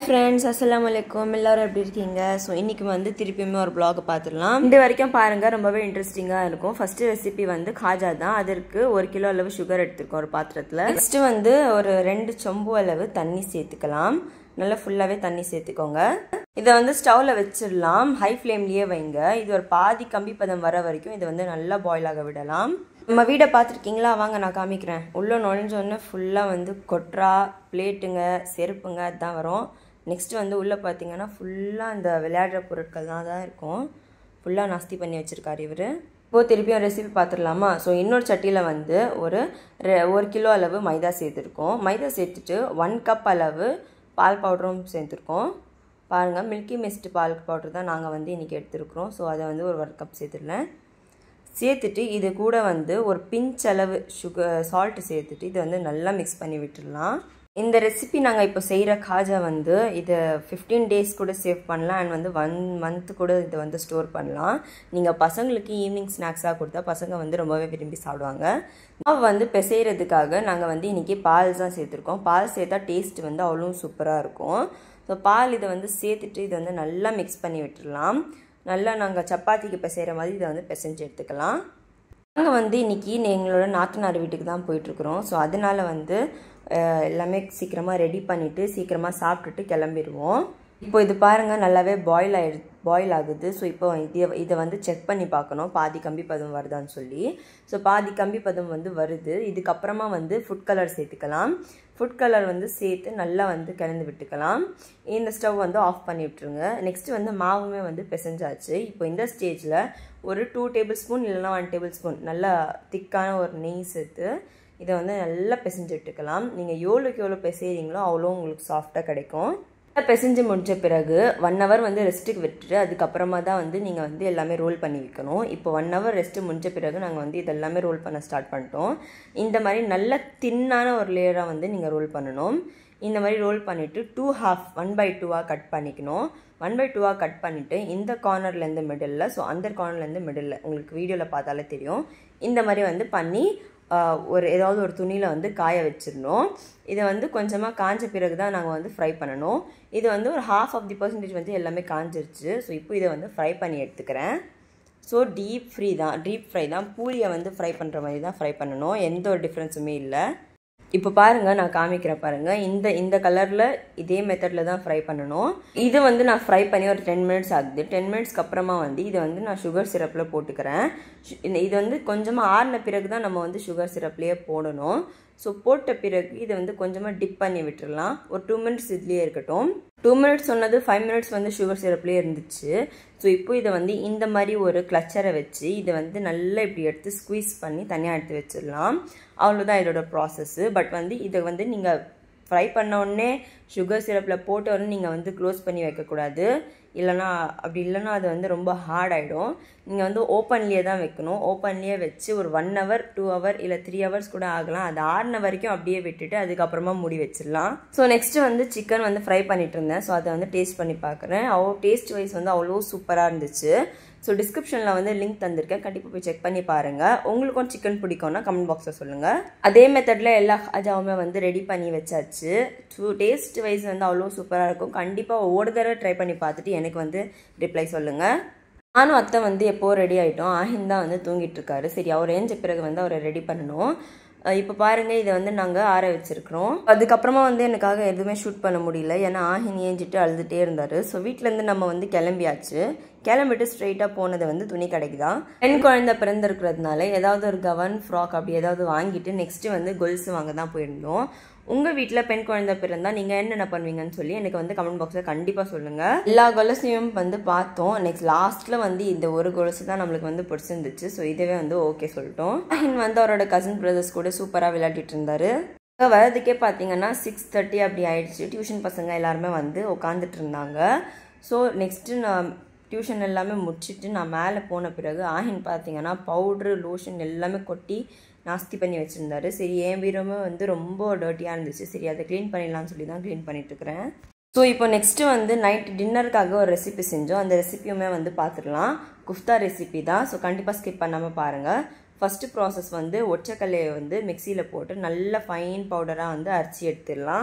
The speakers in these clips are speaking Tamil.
ஃப்ரெண்ட்ஸ் அஸ்ஸலாமு அலைக்கும் எல்லாரும் எப்படி இருக்கீங்க ஸோ இன்னைக்கு வந்து திருப்பியுமே ஒரு vlog பார்த்துடலாம் இது வரைக்கும் பாருங்க ரொம்பவே இன்ட்ரெஸ்டிங்காக இருக்கும் ஃபர்ஸ்ட் ரெசிபி வந்து காஜா தான் அதற்கு ஒரு கிலோ அளவு சுகர் எடுத்துருக்கோம் ஒரு பாத்திரத்தில் நெக்ஸ்ட் வந்து ஒரு ரெண்டு சொம்பு அளவு தண்ணி சேர்த்துக்கலாம் நல்லா ஃபுல்லாகவே தண்ணி சேர்த்துக்கோங்க இதை வந்து ஸ்டவ்வில் வச்சிடலாம் ஹை ஃப்ளேம்லேயே வைங்க இது ஒரு பாதி கம்பி பதம் வர வரைக்கும் இதை வந்து நல்லா பாயில் ஆக விடலாம் நம்ம வீடை பார்த்துருக்கீங்களா வாங்க நான் காமிக்கிறேன் உள்ளே நுழைஞ்சோடனே ஃபுல்லாக வந்து கொட்ரா பிளேட்டுங்க செருப்புங்க அதுதான் வரும் நெக்ஸ்ட்டு வந்து உள்ளே பார்த்தீங்கன்னா ஃபுல்லாக அந்த விளையாடுற பொருட்கள் தான் தான் இருக்கும் ஃபுல்லாக நாஸ்தி பண்ணி வச்சுருக்காரு இவர் இப்போது திருப்பியும் ரெசிபி பார்த்துடலாமா ஸோ இன்னொரு சட்டியில் வந்து ஒரு ரெ- ஒரு கிலோ அளவு மைதா சேர்த்துருக்கோம் மைதா சேர்த்துட்டு ஒன் கப் அளவு பால் பவுடரும் சேர்த்துருக்கோம் பாருங்கள் மில்கி மிஸ்ட் பால் பவுடர் தான் நாங்கள் வந்து இன்றைக்கி எடுத்துருக்குறோம் ஸோ அதை வந்து ஒரு ஒரு கப் சேர்த்துடலேன் சேர்த்துட்டு இது கூட வந்து ஒரு பிஞ்ச் அளவு சுகர் சால்ட் சேர்த்துட்டு இதை வந்து நல்லா மிக்ஸ் பண்ணி விட்டுடலாம் இந்த ரெசிபி நாங்கள் இப்போ செய்கிற காஜா வந்து இதை ஃபிஃப்டீன் டேஸ் கூட சேவ் பண்ணலாம் அண்ட் வந்து ஒன் மந்த் கூட இதை வந்து ஸ்டோர் பண்ணலாம் நீங்கள் பசங்களுக்கு ஈவினிங் ஸ்நாக்ஸாக கொடுத்தா பசங்க வந்து ரொம்பவே விரும்பி சாப்பிடுவாங்க மாவு வந்து பிசைகிறதுக்காக நாங்கள் வந்து இன்றைக்கி பால் தான் சேர்த்துருக்கோம் பால் சேர்த்தா டேஸ்ட் வந்து அவ்வளோ சூப்பராக இருக்கும் ஸோ பால் இதை வந்து சேர்த்துட்டு இதை வந்து நல்லா மிக்ஸ் பண்ணி விட்டுடலாம் நல்லா நாங்கள் சப்பாத்திக்கு பிசைகிற மாதிரி இதை வந்து பிசைஞ்சு எடுத்துக்கலாம் நாங்கள் வந்து இன்றைக்கி எங்களோட நாத்தனார் வீட்டுக்கு தான் போயிட்டுருக்குறோம் ஸோ அதனால வந்து அஹ், எல்லாமே சீக்கிரமாக ரெடி பண்ணிவிட்டு சீக்கிரமாக சாப்பிட்டுட்டு கிளம்பிடுவோம் இப்போ இது பாருங்கள் நல்லாவே பாயில் ஆயிடு பாயில் ஆகுது ஸோ இப்போ இதை இதை வந்து செக் பண்ணி பார்க்கணும் பாதி கம்பி பதம் வருதான்னு சொல்லி ஸோ பாதி கம்பி பதம் வந்து வருது இதுக்கப்புறமா வந்து ஃபுட் கலர் சேர்த்துக்கலாம் ஃபுட் கலர் வந்து சேர்த்து நல்லா வந்து கலந்து விட்டுக்கலாம் இந்த ஸ்டவ் வந்து ஆஃப் பண்ணி விட்டுருங்க நெக்ஸ்ட் வந்து மாவுமே வந்து பிசைஞ்சாச்சு இப்போ இந்த ஸ்டேஜில் ஒரு டூ டேபிள் ஸ்பூன் இல்லைனா ஒன் டேபிள் ஸ்பூன் நல்லா திக்கான ஒரு நெய் சேர்த்து இதை வந்து நல்லா பிசைஞ்சு விட்டுக்கலாம் நீங்கள் எவ்வளோக்கு எவ்வளோ பிசைறீங்களோ அவ்வளோ உங்களுக்கு சாஃப்டாக கிடைக்கும் நல்லா பிசைஞ்சு முடிஞ்ச பிறகு ஒன் ஹவர் வந்து ரெஸ்ட்டுக்கு விட்டுட்டு அதுக்கப்புறமா தான் வந்து நீங்கள் வந்து எல்லாமே ரோல் பண்ணி வைக்கணும் இப்போ ஒன் ஹவர் ரெஸ்ட்டு முடிஞ்ச பிறகு நாங்கள் வந்து இதெல்லாமே ரோல் பண்ண ஸ்டார்ட் பண்ணிட்டோம் இந்த மாதிரி நல்ல தின்னான ஒரு லேயராக வந்து நீங்கள் ரோல் பண்ணணும் இந்த மாதிரி ரோல் பண்ணிவிட்டு டூ ஹாஃப் ஒன் பை டூவாக கட் பண்ணிக்கணும் ஒன் பை டூவாக கட் பண்ணிவிட்டு இந்த கார்னர்லேருந்து மிடில் ஸோ அந்த கார்னர்லேருந்து மிடில் உங்களுக்கு வீடியோவில் பார்த்தாலே தெரியும் இந்த மாதிரி வந்து பண்ணி ஆஹ், ஒரு ஏதாவது ஒரு துணியில் வந்து காய வச்சிடணும் இதை வந்து கொஞ்சமாக காஞ்ச பிறகு தான் நாங்கள் வந்து ஃப்ரை பண்ணணும் இது வந்து ஒரு ஹாஃப் ஆஃப் தி பர்சன்டேஜ் வந்து எல்லாமே காஞ்சிருச்சு ஸோ இப்போ இதை வந்து ஃப்ரை பண்ணி எடுத்துக்கிறேன் ஸோ டீப் ஃப்ரீ தான் டீப் ஃப்ரை தான் பூரியை வந்து ஃப்ரை பண்ணுற மாதிரி தான் ஃப்ரை பண்ணணும் எந்த ஒரு டிஃப்ரென்ஸுமே இல்லை இப்போ பாருங்க நான் காமிக்கிறேன் பாருங்க இந்த இந்த கலரில் இதே மெத்தடில் தான் ஃப்ரை பண்ணணும் இது வந்து நான் ஃப்ரை பண்ணி ஒரு டென் மினிட்ஸ் ஆகுது டென் மினிட்ஸ்க்கு அப்புறமா வந்து இதை வந்து நான் சுகர் சிரப்பில் போட்டுக்கிறேன் சு- இந்த- இது வந்து கொஞ்சமாக ஆறின பிறகு தான் நம்ம வந்து சுகர் சிரப்லேயே போடணும் ஸோ போட்ட பிறகு இதை வந்து கொஞ்சமாக டிப் பண்ணி விட்டுறலாம் ஒரு டூ மினிட்ஸ் இதுலேயே இருக்கட்டும் டூ மினிட்ஸ் சொன்னது ஃபைவ் மினிட்ஸ் வந்து சுகர் சிரப்லேயே இருந்துச்சு ஸோ இப்போ இதை வந்து இந்த மாதிரி ஒரு கிளச்சரை வச்சு இதை வந்து நல்லா இப்படி எடுத்து ஸ்குவீஸ் பண்ணி தனியாக எடுத்து வச்சிடலாம் அவ்வளோதான் இதோட ப்ராசஸ்ஸு பட் வந்து இதை வந்து நீங்கள் ஃப்ரை பண்ண உடனே சுகர் சிரப்பில் போட்ட உடனே நீங்கள் வந்து க்ளோஸ் பண்ணி வைக்கக்கூடாது இல்லைனா அப்படி இல்லைன்னா அது வந்து ரொம்ப ஹார்ட் ஆகிடும் நீங்கள் வந்து ஓப்பன்லேயே தான் வைக்கணும் ஓப்பன்லேயே வச்சு ஒரு ஒன் ஹவர் டூ ஹவர் இல்லை த்ரீ ஹவர்ஸ் கூட ஆகலாம் அது ஆறின வரைக்கும் அப்படியே விட்டுட்டு அதுக்கப்புறமா மூடி வச்சிடலாம் ஸோ நெக்ஸ்ட் வந்து சிக்கன் வந்து ஃப்ரை பண்ணிட்டு இருந்தேன் ஸோ அதை வந்து டேஸ்ட் பண்ணி பார்க்குறேன் அவ்வளோ டேஸ்ட் வைஸ் வந்து அவ்வளோ சூப்பராக இருந்துச்சு ஸோ டிஸ்கிரிப்ஷனில் வந்து லிங்க் தந்திருக்கேன் கண்டிப்பாக போய் செக் பண்ணி பாருங்கள் உங்களுக்கும் சிக்கன் பிடிக்கும்னா கமெண்ட் பாக்ஸில் சொல்லுங்கள் அதே மெத்தடில் எல்லா அஜாவுமே வந்து ரெடி பண்ணி வச்சாச்சு ஸோ டேஸ்ட் வைஸ் வந்து அவ்வளோ சூப்பராக இருக்கும் கண்டிப்பாக ஒவ்வொரு தடவை ட்ரை பண்ணி பார்த்துட்டு எனக்கு வந்து ரிப்ளை சொல்லுங்கள் நானும் அத்தை வந்து எப்போ ரெடி ஆகிட்டோம் ஆஹின் தான் வந்து தூங்கிட்டு இருக்காரு சரி அவர் ஏஞ்ச பிறகு வந்து அவரை ரெடி பண்ணணும் அஹ் இப்போ பாருங்க இதை வந்து நாங்கள் ஆற வச்சிருக்கிறோம் அதுக்கப்புறமா வந்து எனக்காக எதுவுமே ஷூட் பண்ண முடியல ஏன்னா ஆஹின் ஏஞ்சிட்டு அழுதுகிட்டே இருந்தார் ஸோ வீட்டிலேருந்து நம்ம வந்து கிளம்பியாச்சு கிளம்பிட்டு ஸ்ட்ரெயிட்டாக போனது வந்து துணி கடைக்கு தான் பெண் குழந்தை பிறந்திருக்கிறதுனால ஏதாவது ஒரு கவன் ஃப்ராக் அப்படி ஏதாவது வாங்கிட்டு நெக்ஸ்ட்டு வந்து கொலுசு வாங்க தான் போயிருந்தோம் உங்கள் வீட்டில் பெண் குழந்தை பிறந்தா நீங்கள் என்னென்ன பண்ணுவீங்கன்னு சொல்லி எனக்கு வந்து கமெண்ட் பாக்ஸில் கண்டிப்பாக சொல்லுங்கள் எல்லா கொலுசையும் வந்து பார்த்தோம் நெக்ஸ்ட் லாஸ்ட்டில் வந்து இந்த ஒரு கொலுசு தான் நம்மளுக்கு வந்து பிடிச்சிருந்துச்சு ஸோ இதுவே வந்து ஓகே சொல்லிட்டோம் ஆஹின் வந்து அவரோட கசின் பிரதர்ஸ் கூட சூப்பராக விளையாடிட்டு இருந்தாரு அங்க வரதுக்கே பார்த்தீங்கன்னா சிக்ஸ் தேர்ட்டி அப்படி ஆயிடுச்சு டியூஷன் பசங்க எல்லாருமே வந்து உட்காந்துட்டு இருந்தாங்க ஸோ நெக்ஸ்ட்டு நான் டியூஷன் எல்லாமே முடிச்சுட்டு நான் மேலே போன பிறகு ஆஹின் பார்த்தீங்கன்னா பவுட்ரு லோஷன் எல்லாமே கொட்டி நாஸ்தி பண்ணி வச்சுருந்தாரு சரி என் வீரமே வந்து ரொம்ப டர்ட்டியாக இருந்துச்சு சரி அதை க்ளீன் பண்ணிடலாம்னு சொல்லி தான் க்ளீன் பண்ணிட்டுருக்கிறேன் ஸோ இப்போ நெக்ஸ்ட்டு வந்து நைட் டின்னருக்காக ஒரு ரெசிபி செஞ்சோம் அந்த ரெசிபியுமே வந்து பார்த்துடலாம் குஃப்தா ரெசிபி தான் ஸோ கண்டிப்பாக ஸ்கிப் பண்ணாமல் பாருங்கள் ஃபஸ்ட்டு ப்ராசஸ் வந்து ஒற்றைக்கல்லையை வந்து மிக்சியில் போட்டு நல்ல ஃபைன் பவுடராக வந்து அரைச்சி எடுத்துடலாம்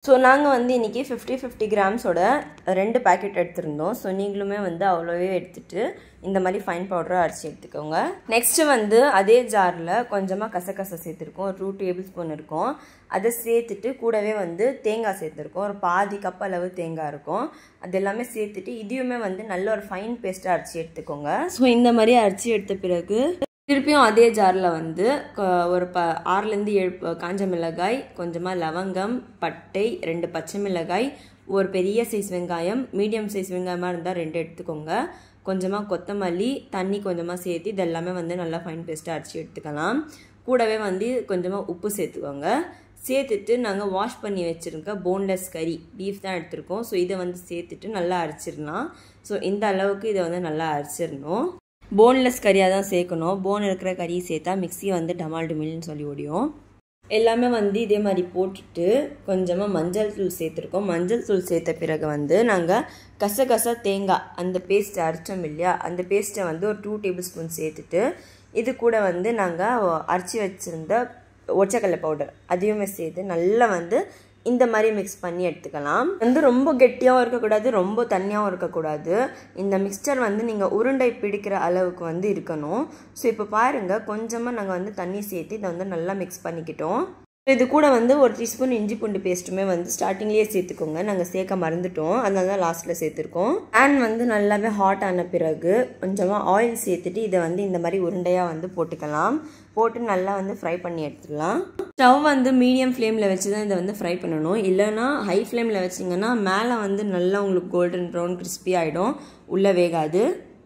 ஸோ நாங்கள் வந்து இன்றைக்கி ஃபிஃப்டி ஃபிஃப்டி கிராம்ஸோட ரெண்டு பேக்கெட் எடுத்திருந்தோம் ஸோ நீங்களுமே வந்து அவ்வளோவே எடுத்துகிட்டு இந்த மாதிரி ஃபைன் பவுடரை அரைச்சி எடுத்துக்கோங்க நெக்ஸ்ட்டு வந்து அதே ஜாரில் கொஞ்சமாக கசகசை சேர்த்துருக்கோம் ஒரு டூ டேபிள் ஸ்பூன் இருக்கும் அதை சேர்த்துட்டு கூடவே வந்து தேங்காய் சேர்த்துருக்கோம் ஒரு பாதி கப் அளவு தேங்காய் இருக்கும் அது எல்லாமே சேர்த்துட்டு இதையுமே வந்து நல்ல ஒரு ஃபைன் பேஸ்ட்டாக அரைச்சி எடுத்துக்கோங்க ஸோ இந்த மாதிரி அரைச்சி எடுத்த பிறகு திருப்பியும் அதே ஜாரில் வந்து ஒரு ப ஆறுலேருந்து ஏழு காஞ்ச மிளகாய் கொஞ்சமாக லவங்கம் பட்டை ரெண்டு பச்சை மிளகாய் ஒரு பெரிய சைஸ் வெங்காயம் மீடியம் சைஸ் வெங்காயமாக இருந்தால் ரெண்டு எடுத்துக்கோங்க கொஞ்சமாக கொத்தமல்லி தண்ணி கொஞ்சமாக சேர்த்து இது எல்லாமே வந்து நல்லா ஃபைன் பேஸ்ட்டாக அரைச்சி எடுத்துக்கலாம் கூடவே வந்து கொஞ்சமாக உப்பு சேர்த்துக்கோங்க சேர்த்துட்டு நாங்கள் வாஷ் பண்ணி வச்சுருக்க போன்லெஸ் கறி பீஃப் தான் எடுத்திருக்கோம் ஸோ இதை வந்து சேர்த்துட்டு நல்லா அரைச்சிடலாம் ஸோ இந்த அளவுக்கு இதை வந்து நல்லா அரைச்சிடணும் போன்லெஸ் கறியாக தான் சேர்க்கணும் போன் இருக்கிற கறியை சேர்த்தா மிக்ஸி வந்து டமால் டுமில்னு சொல்லி ஓடியும் எல்லாமே வந்து இதே மாதிரி போட்டுட்டு கொஞ்சமாக மஞ்சள் தூள் சேர்த்துருக்கோம் மஞ்சள் தூள் சேர்த்த பிறகு வந்து நாங்கள் கசகசா தேங்காய் அந்த பேஸ்ட்டை அரைச்சோம் இல்லையா அந்த பேஸ்ட்டை வந்து ஒரு டூ டேபிள் ஸ்பூன் சேர்த்துட்டு இது கூட வந்து நாங்கள் அரைச்சி வச்சுருந்த ஒச்சக்கடலை பவுடர் அதையுமே சேர்த்து நல்லா வந்து இந்த மாதிரி மிக்ஸ் பண்ணி எடுத்துக்கலாம் வந்து ரொம்ப கெட்டியாகவும் இருக்கக்கூடாது ரொம்ப தண்ணியாகவும் இருக்கக்கூடாது இந்த மிக்சர் வந்து நீங்கள் உருண்டை பிடிக்கிற அளவுக்கு வந்து இருக்கணும் ஸோ இப்போ பாருங்கள் கொஞ்சமாக நாங்கள் வந்து தண்ணி சேர்த்து இதை வந்து நல்லா மிக்ஸ் பண்ணிக்கிட்டோம் இது கூட வந்து ஒரு டீஸ்பூன் இஞ்சி பூண்டு பேஸ்ட்டுமே வந்து ஸ்டார்டிங்லேயே சேர்த்துக்கோங்க நாங்கள் சேர்க்க மறந்துட்டோம் அதனால தான் லாஸ்ட்டில் சேர்த்துருக்கோம் பேன் வந்து நல்லாவே ஹாட் ஆன பிறகு கொஞ்சமாக ஆயில் சேர்த்துட்டு இதை வந்து இந்த மாதிரி உருண்டையாக வந்து போட்டுக்கலாம் போட்டு நல்லா வந்து ஃப்ரை பண்ணி எடுத்துடலாம் ஸ்டவ் வந்து மீடியம் ஃப்ளேமில் வச்சு தான் இதை வந்து ஃப்ரை பண்ணணும் இல்லைனா ஹை ஃப்ளேமில் வச்சிங்கன்னா மேலே வந்து நல்லா உங்களுக்கு கோல்டன் ப்ரௌன் கிறிஸ்பி ஆகிடும் உள்ளே வேகாது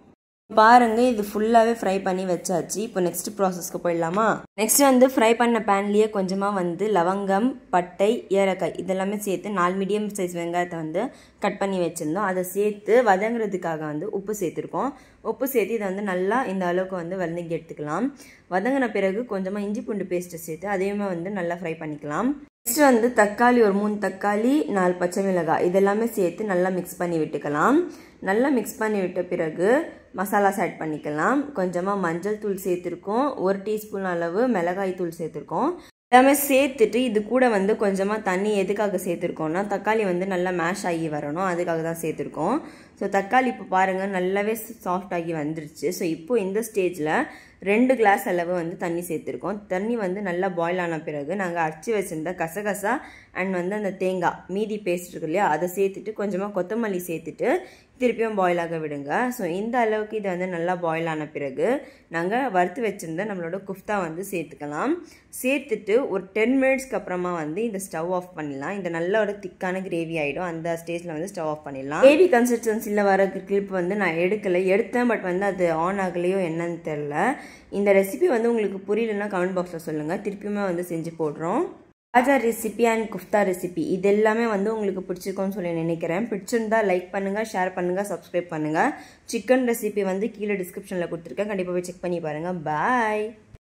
பாருங்க இது ஃபுல்லாகவே ஃப்ரை பண்ணி வச்சாச்சு இப்போ நெக்ஸ்ட் ப்ராசஸ்க்கு போயிடலாமா நெக்ஸ்ட் வந்து ஃப்ரை பண்ண பேன்லேயே கொஞ்சமாக வந்து லவங்கம் பட்டை ஏலக்காய் இதெல்லாமே சேர்த்து நாலு மீடியம் சைஸ் வெங்காயத்தை வந்து கட் பண்ணி வச்சுருந்தோம் அதை சேர்த்து வதங்குறதுக்காக வந்து உப்பு சேர்த்துருக்கோம் உப்பு சேர்த்து இதை வந்து நல்லா இந்த அளவுக்கு வந்து வதங்கி எடுத்துக்கலாம் வதங்கின பிறகு கொஞ்சமாக இஞ்சி பூண்டு பேஸ்ட்டை சேர்த்து அதையுமே வந்து நல்லா ஃப்ரை பண்ணிக்கலாம் நெக்ஸ்ட் வந்து தக்காளி ஒரு மூணு தக்காளி நாலு பச்சை மிளகாய் இதெல்லாமே சேர்த்து நல்லா மிக்ஸ் பண்ணி விட்டுக்கலாம் நல்லா மிக்ஸ் பண்ணி விட்ட பிறகு மசாலாஸ் ஆட் பண்ணிக்கலாம் கொஞ்சமாக மஞ்சள் தூள் சேர்த்துருக்கோம் ஒரு டீஸ்பூன் அளவு மிளகாய் தூள் சேர்த்துருக்கோம் எல்லாமே சேர்த்துட்டு இது கூட வந்து கொஞ்சமாக தண்ணி எதுக்காக சேர்த்துருக்கோம்னா தக்காளி வந்து நல்லா மேஷ் ஆகி வரணும் அதுக்காக தான் சேர்த்துருக்கோம் ஸோ தக்காளி இப்போ பாருங்கள் நல்லாவே சாஃப்ட் ஆகி வந்துருச்சு ஸோ இப்போ இந்த ஸ்டேஜில் ரெண்டு கிளாஸ் அளவு வந்து தண்ணி சேர்த்துருக்கோம் தண்ணி வந்து நல்லா பாயில் ஆன பிறகு நாங்கள் அரைச்சி வச்சுருந்த கசகசா அண்ட் வந்து அந்த தேங்காய் மீதி பேஸ்ட் இருக்கு இல்லையா அதை சேர்த்துட்டு கொஞ்சமாக கொத்தமல்லி சேர்த்துட்டு திருப்பியும் பாயில் ஆக விடுங்க ஸோ இந்த அளவுக்கு இது வந்து நல்லா பாயில் ஆன பிறகு நாங்கள் வறுத்து வச்சுருந்த நம்மளோட குஃப்தா வந்து சேர்த்துக்கலாம் சேர்த்துட்டு ஒரு டென் மினிட்ஸ்க்கு அப்புறமா வந்து இந்த ஸ்டவ் ஆஃப் பண்ணிடலாம் இந்த நல்ல ஒரு திக்கான கிரேவி ஆகிடும் அந்த ஸ்டேஜில் வந்து ஸ்டவ் ஆஃப் பண்ணிடலாம் கிரேவி கன்சிஸ்டன்சியில் வர கிளிப் வந்து நான் எடுக்கலை எடுத்தேன் பட் வந்து அது ஆன் ஆகலையோ என்னன்னு தெரில இந்த ரெசிபி வந்து உங்களுக்கு புரியலன்னா கமெண்ட் பாக்ஸில் சொல்லுங்கள் திருப்பியுமே வந்து செஞ்சு போடுறோம் Raja recipe and kofta recipe இது எல்லாமே வந்து உங்களுக்கு பிடிச்சிருக்கோன்னு சொல்லி நினைக்கிறேன் பிடிச்சிருந்தா லைக் பண்ணுங்கள் ஷேர் பண்ணுங்கள் சப்ஸ்கிரைப் பண்ணுங்கள் சிக்கன் ரெசிபி வந்து கீழே டிஸ்கிரிப்ஷனில் கொடுத்துருக்கேன் கண்டிப்பாக போய் செக் பண்ணி பாருங்கள் பாய்